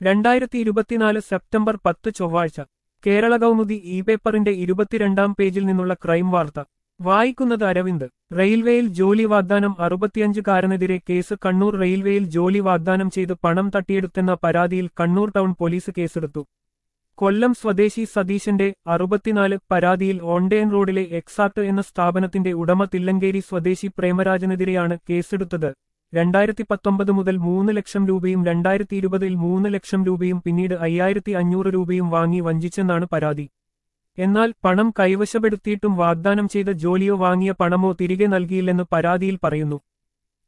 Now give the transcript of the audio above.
രണ്ടായിരത്തി ഇരുപത്തിനാല് സെപ്റ്റംബർ പത്ത് ചൊവ്വാഴ്ച കേരള കൗമുദി ഇ പേപ്പറിന്റെ ഇരുപത്തിരണ്ടാം പേജിൽ നിന്നുള്ള ക്രൈം വാർത്ത വായിക്കുന്നത് അരവിന്ദ് റെയിൽവേയിൽ ജോലി വാഗ്ദാനം അറുപത്തിയഞ്ചുകാരനെതിരെ കേസ് കണ്ണൂർ റെയിൽവേയിൽ ജോലി വാഗ്ദാനം ചെയ്ത് പണം തട്ടിയെടുത്തെന്ന പരാതിയിൽ കണ്ണൂർ ടൗൺ പോലീസ് കേസെടുത്തു കൊല്ലം സ്വദേശി സതീശന്റെ അറുപത്തിനാല് പരാതിയിൽ ഓൺഡേൻ റോഡിലെ എക്സാക്ട് എന്ന സ്ഥാപനത്തിന്റെ ഉടമ തില്ലങ്കേരി സ്വദേശി പ്രേമരാജനെതിരെയാണ് കേസെടുത്തത് രണ്ടായിരത്തി പത്തൊമ്പത് മുതൽ മൂന്ന് ലക്ഷം രൂപയും രണ്ടായിരത്തി ഇരുപതിൽ മൂന്ന് ലക്ഷം രൂപയും പിന്നീട് അയ്യായിരത്തി അഞ്ഞൂറ് രൂപയും വാങ്ങി വഞ്ചിച്ചെന്നാണ് പരാതി എന്നാൽ പണം കൈവശപ്പെടുത്തിയിട്ടും വാഗ്ദാനം ചെയ്ത ജോലിയോ വാങ്ങിയ പണമോ തിരികെ നൽകിയില്ലെന്ന് പരാതിയിൽ പറയുന്നു